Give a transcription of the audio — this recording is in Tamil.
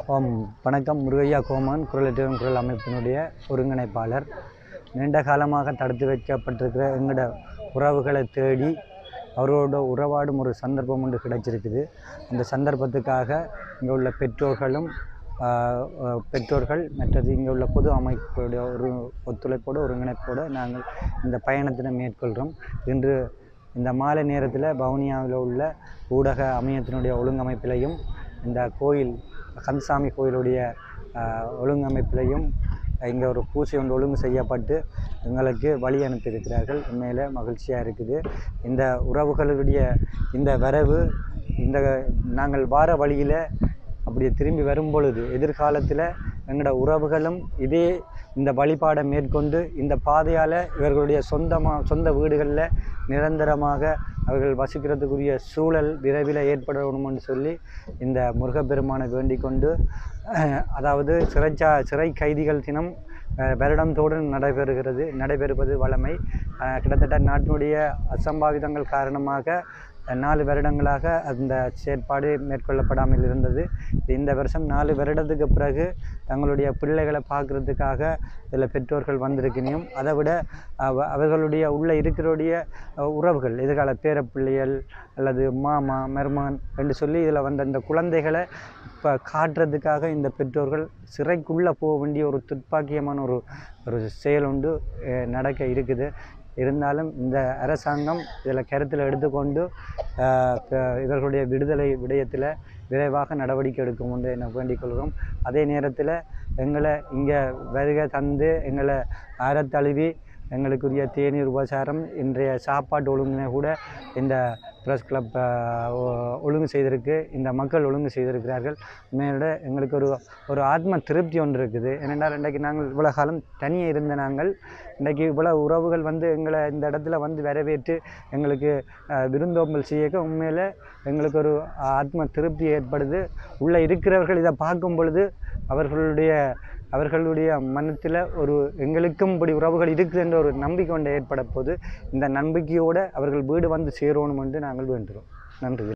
ஓம் வணக்கம் முருகையா கோமான் குரலற்றவன் குரல் அமைப்பினுடைய ஒருங்கிணைப்பாளர் நீண்ட காலமாக தடுத்து வைக்கப்பட்டிருக்கிற எங்களோட உறவுகளை தேடி அவரோட உறவாடும் ஒரு சந்தர்ப்பம் ஒன்று கிடைச்சிருக்குது அந்த சந்தர்ப்பத்துக்காக இங்கே உள்ள பெற்றோர்களும் ஆஹ், ஆஹ், பெற்றோர்கள் மற்றது இங்கே உள்ள பொது அமைப்புடைய ஒரு ஒத்துழைப்போடு ஒருங்கிணைப்போடு நாங்கள் இந்த பயணத்தினை மேற்கொள்கிறோம் இன்று இந்த மாலை நேரத்தில் வவுனியாவில் உள்ள ஊடக அமையத்தினுடைய ஒழுங்கமைப்பிலையும் இந்த கோயில் கந்தசாமி கோயிலுடைய ஆஹ், ஒழுங்கமைப்பிலையும் இங்கே ஒரு பூசை ஒன்று ஒழுங்கு செய்யப்பட்டு எங்களுக்கு வழி அனுப்பியிருக்கிறார்கள் உண்மையில் மகிழ்ச்சியாக இருக்குது இந்த உறவுகளுடைய இந்த வரவு இந்த நாங்கள் வார வழியில் அப்படி திரும்பி வரும் பொழுது எதிர்காலத்தில் எங்களோட உறவுகளும் இதே இந்த வழிபாடை மேற்கொண்டு இந்த பாதையால் இவர்களுடைய சொந்தமாக சொந்த வீடுகளில் நிரந்தரமாக அவர்கள் வசிக்கிறதுக்குரிய சூழல் விரைவில் ஏற்படணும்னு சொல்லி இந்த முருகப்பெருமானை வேண்டிக் கொண்டு அஹ், அதாவது சிறைச்சா சிறை கைதிகள் தினம் அஹ், வருடந்தோறும் நடைபெறுகிறது நடைபெறுவது வழமை அஹ், கிட்டத்தட்ட நாட்டினுடைய அசம்பாவிதங்கள் காரணமாக நாலு வருடங்களாக அந்த செயற்பாடு மேற்கொள்ளப்படாமல் இருந்தது இந்த வருஷம் நாலு வருடத்துக்கு பிறகு தங்களுடைய பிள்ளைகளை பார்க்குறதுக்காக இதில் பெற்றோர்கள் வந்திருக்கணும் அதை விட அவ அவர்களுடைய உள்ள இருக்கிறோடைய அஹ், உறவுகள் எதிர்கால பேரப்பிள்ளைகள் அல்லது மாமா மருமகன் என்று சொல்லி இதில் வந்த இந்த குழந்தைகளை இப்போ காட்டுறதுக்காக இந்த பெற்றோர்கள் சிறைக்குள்ளே போக வேண்டிய ஒரு துப்பாக்கியமான ஒரு ஒரு செயல் ஒன்று அஹ், நடக்க இருக்குது இருந்தாலும் இந்த அரசாங்கம் இதில் கருத்தில் எடுத்துக்கொண்டு ஆஹ், க- இவர்களுடைய விடுதலை விடயத்தில் விரைவாக நடவடிக்கை எடுக்கும் என்று என வேண்டிக் கொள்கிறோம் அதே நேரத்தில் எங்களை இங்கே வருகை தந்து எங்களை ஆரத்தழுவி எங்களுக்குரிய தேநீர் உபசாரம் இன்றைய சாப்பாட்டு ஒழுங்கினை கூட இந்த ப்ரெஸ் கிளப் ஒழுங்கு செய்திருக்கு இந்த மக்கள் ஒழுங்கு செய்திருக்கிறார்கள் உண்மையோட எங்களுக்கு ஒரு ஒரு ஆத்ம திருப்தி ஒன்று இருக்குது ஏனென்றால் இன்றைக்கு நாங்கள் இவ்வளோ காலம் தனியே இருந்த நாங்கள் இன்றைக்கு இவ்வளோ உறவுகள் வந்து எங்களை இந்த இடத்துல வந்து வரவேற்று எங்களுக்கு அஹ், விருந்தோம்பல் செய்யக்க உண்மையில் எங்களுக்கு ஒரு ஆத்ம திருப்தி ஏற்படுது உள்ளே இருக்கிறவர்கள் இதை பார்க்கும் பொழுது அவர்களுடைய அவர்களுடைய மனத்தில் ஒரு எங்களுக்கும் இப்படி உறவுகள் இருக்குது என்ற ஒரு நம்பிக்கை ஒன்று ஏற்பட போது இந்த நம்பிக்கையோடு அவர்கள் வீடு வந்து சேரணும் என்று நாங்கள் வேண்டுகிறோம் நன்றி